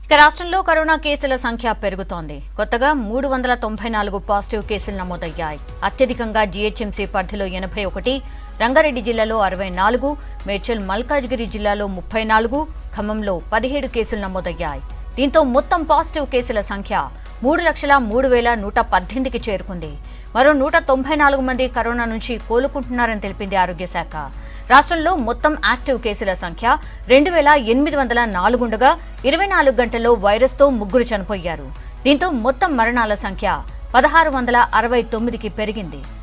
ఇక రాష్ట్రంలో కరోనా కేసుల సంఖ్య పెరుగుతోంది కొత్తగా మూడు వందల తొంభై నాలుగు పాజిటివ్ కేసులు నమోదయ్యాయి అత్యధికంగా జీహెచ్ఎంసీ పరిధిలో ఎనభై ఒకటి రంగారెడ్డి జిల్లాలో అరవై నాలుగు మేడ్చల్ మల్కాజ్గిరి జిల్లాలో ముప్పై నాలుగు ఖమ్మంలో పదిహేడు కేసులు నమోదయ్యాయి దీంతో మొత్తం పాజిటివ్ కేసుల సంఖ్య మూడు లక్షల మూడు వేల నూట పద్దెనిమిదికి చేరుకుంది మరో నూట తొంభై నాలుగు మంది కరోనా నుంచి కోలుకుంటున్నారని తెలిపింది ఆరోగ్య శాఖ రాష్ట్రంలో మొత్తం యాక్టివ్ కేసుల సంఖ్య రెండు వేల ఎనిమిది వందల నాలుగుండగా ఇరవై నాలుగు గంటల్లో వైరస్తో ముగ్గురు చనిపోయారు దీంతో మొత్తం మరణాల సంఖ్య పదహారు వందల అరవై తొమ్మిదికి పెరిగింది